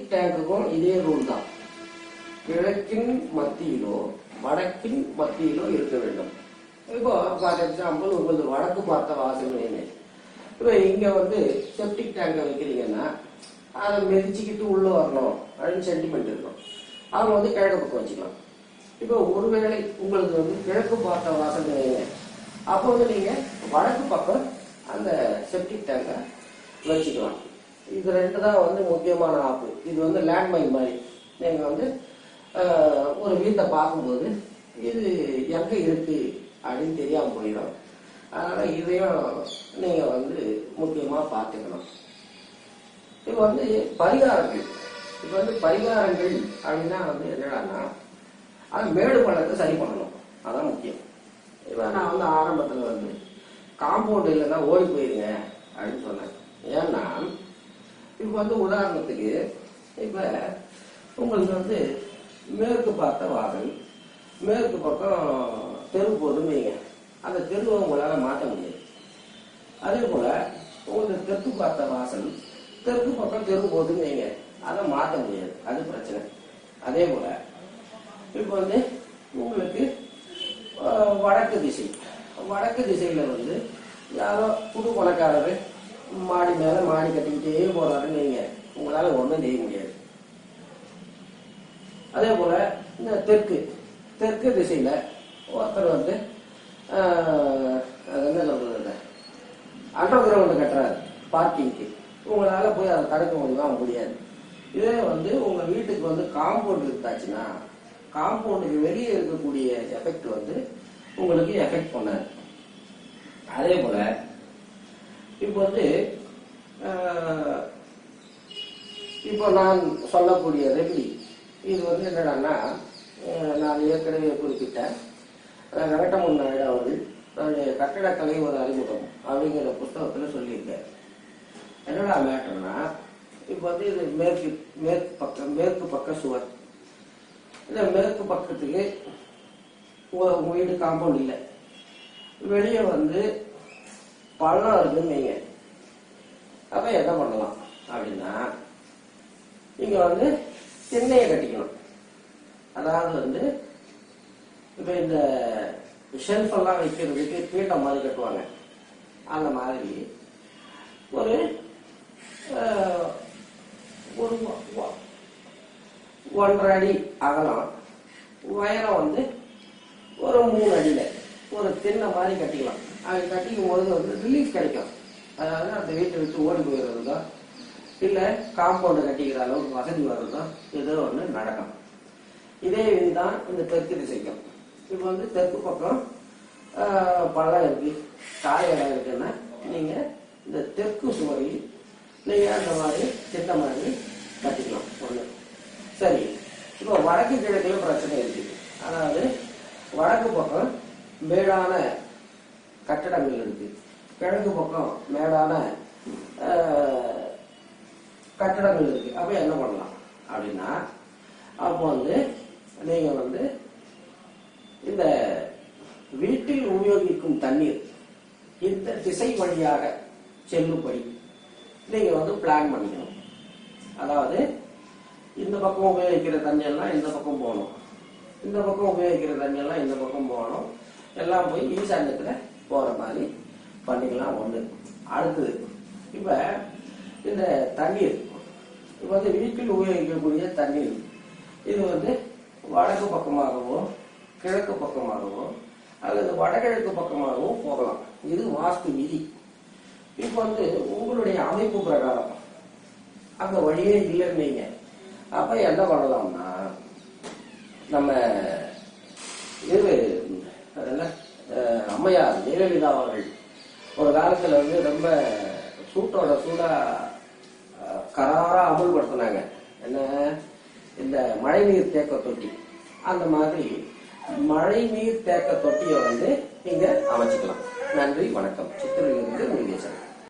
Septic டேங்குக்கும் இதே rule தான் கிழக்கின் மத்தியிலோ வடக்கின் மத்தியிலோ இருக்க வேண்டும் இப்போ ஃபார் எக்ஸாம்பிள் உங்களுக்கு வடக்கு பார்த்த வாசல் வேணும் இப்போ இங்க வந்து செப்டிக் டேங்கை வைக்கிறீங்கன்னா அதை மிதிச்சுக்கிட்டு உள்ள வரணும் அப்படின்னு சென்டிமெண்ட் இருக்கும் அவங்க வந்து கிழக்கு பக்கம் வச்சுக்கலாம் இப்போ ஒருவேளை உங்களுக்கு வந்து கிழக்கு பார்த்த வாசல் வைங்க அப்போ வந்து நீங்க வடக்கு பக்கம் அந்த செப்டிக் டேங்கை வச்சுக்கலாம் இது ரெண்டு தான் வந்து முக்கியமான ஆப்பு இது வந்து லேண்ட்மைன் மாதிரி நீங்க வந்து ஆஹ், ஒரு வீட்டை பார்க்கும்போது இது எங்க இருக்கு அப்படின்னு தெரியாம போயிடும் அதனால இதையும் நீங்க வந்து முக்கியமா பார்த்துக்கணும் இப்போ வந்து பரிகாரங்கள் இப்போ வந்து பரிகாரங்கள் அப்படின்னா வந்து என்னடான்னா அது மேடு பள்ளத்தை சரி பண்ணணும் அதான் முக்கியம் இப்போ நான் வந்து ஆரம்பத்தில் வந்து காம்பவுண்ட் இல்லைன்னா ஓடி போயிருங்க அப்படின்னு சொன்னேன் ஏன்னா இப்போ வந்து உதாரணத்துக்கு இப்போ உங்களுக்கு வந்து மேற்கு பார்த்த வாசல் மேற்கு பக்கம் தெரு போதுன்னு வைங்க அந்த தெருவை உங்களால் மாற்ற முடியாது அதே போல உங்களுக்கு தெற்கு பார்த்த வாசல் தெற்கு பக்கம் தெரு போதுன்னு வைங்க அதை மாற்ற முடியாது அது பிரச்சனை அதே போல இப்போ வந்து உங்களுக்கு அஹ், வடக்கு திசை வடக்கு திசையில வந்து யாரோ புது பணக்காரர் மாடி மேல மாடி கட்டிக்கிட்டே போறாருன்னு வைங்க உங்களால ஒன்றும் செய்ய முடியாது அதே போல இந்த தெற்கு தெற்கு திசையில ஒருத்தர் வந்து ஆஹ், அது என்ன சொல்றது அண்டர் கிரவுண்ட் கட்டுறாரு பார்க்கிங்க்கு உங்களால போய் அதை தடுக்க முடியுமா முடியாது இதே வந்து உங்க வீட்டுக்கு வந்து காம்பவுண்ட் இருந்தாச்சுன்னா காம்பவுண்டுக்கு வெளியே இருக்கக்கூடிய எஃபெக்ட் வந்து உங்களுக்கு எஃபெக்ட் பண்ணாது அதே போல இப்போ வந்து ஆஹ், இப்போ நான் சொல்லக்கூடிய ரெமெடி இது வந்து என்னடான்னா அஹ், நான் ஏற்கனவே குறிப்பிட்டேன் அஹ், நரட்டமுன் நாயுடு அவர்கள் தன்னுடைய கட்டடக்கலை ஒரு அறிமுகம் அப்படிங்கிற புஸ்தகத்தில் சொல்லியிருக்காரு என்னடா மேட்டர்னா இப்போ வந்து இது மேற்கு மேற்கு பக்கம் மேற்கு பக்க சுவர் இந்த மேற்கு பக்கத்துக்கு உங்க உங்க வீடு காம்பவுண்ட் இல்லை வெளியே வந்து பள்ளம் இருக்குன்னு வைங்க அப்ப என்ன பண்ணலாம் அப்படின்னா இங்க வந்து திண்ணையை கட்டிக்கணும் அதாவது வந்து இப்ப இந்த ஷெல்ஃப் எல்லாம் வைக்கிறதுக்கு பீட்டம் மாதிரி கட்டுவாங்க அந்த மாதிரி ஒரு அஹ், ஒரு ஒ- ஒ- ஒன்றரை அடி அகலம் உயரம் வந்து ஒரு மூணு அடியில ஒரு திண்ணை மாதிரி கட்டிக்கலாம் அது கட்டிக்கும் போது வந்து ரிலீஃப் கிடைக்கும் அதாவது அந்த வீட்டை விட்டு ஓடி போயிடுறதோ இல்லை காம்பவுண்டை கட்டிக்கிற அளவுக்கு வசதி வர்றதோ ஏதோ ஒன்று நடக்கும் இதே இதுதான் இந்த தெற்கு திசைக்கும் இப்போ வந்து தெற்கு பக்கம் ஆஹ், பள்ளம் இருக்கு காய இடம் இருக்குன்னா நீங்க இந்த தெற்கு சுவரில் நீங்க அந்த மாதிரி திட்ட மாதிரி கட்டிக்கலாம் ஒண்ணு சரி இப்போ வடக்கு கிழக்குல பிரச்சனை இருக்கு அதாவது வடக்கு பக்கம் மேடான கட்டடங்கள் இருக்கு கிழக்கு பக்கம் மேடான ஆஹ், கட்டடங்கள் இருக்கு அப்ப என்ன பண்ணலாம் அப்படின்னா அப்போ வந்து நீங்க வந்து இந்த வீட்டில் உபயோகிக்கும் தண்ணீர் இந்த திசை வழியாக செல்லும்படி நீங்க வந்து பிளான் பண்ணிக்கணும் அதாவது இந்த பக்கம் உபயோகிக்கிற தண்ணி எல்லாம் இந்த பக்கம் போகணும் இந்த பக்கம் உபயோகிக்கிற தண்ணி எல்லாம் இந்த பக்கம் போகணும் எல்லாம் போய் ஈசான்யத்துல போற மாதிரி பண்ணிக்கலாம் ஒண்ணு அடுத்தது இப்ப இந்த தண்ணீர் இப்ப வந்து வீட்டில் உபயோகிக்கக்கூடிய தண்ணீர் இது வந்து வடக்கு பக்கமாகவோ கிழக்கு பக்கமாகவோ அல்லது வடகிழக்கு பக்கமாகவோ போகலாம் இது வாஸ்து விதி இப்போ வந்து உங்களுடைய அமைப்பு பிரகாரம் அங்க வழியே இல்லைன்னு வைங்க. அப்ப என்ன பண்ணலாம்னா நம்ம இது அது என்ன அஹ், அம்மையார் ஜெயலலிதா அவர்கள் ஒரு காலத்துல வந்து ரொம்ப சூட்டோட சூடா அஹ், கராரா அமுல்படுத்தினாங்க என்ன இந்த மழைநீர் தேக்க தொட்டி அந்த மாதிரி மழைநீர் தேக்க தொட்டியை வந்து இங்க அமைச்சுக்கலாம் நன்றி வணக்கம் சித்திரையிலிருந்து முருகேசன்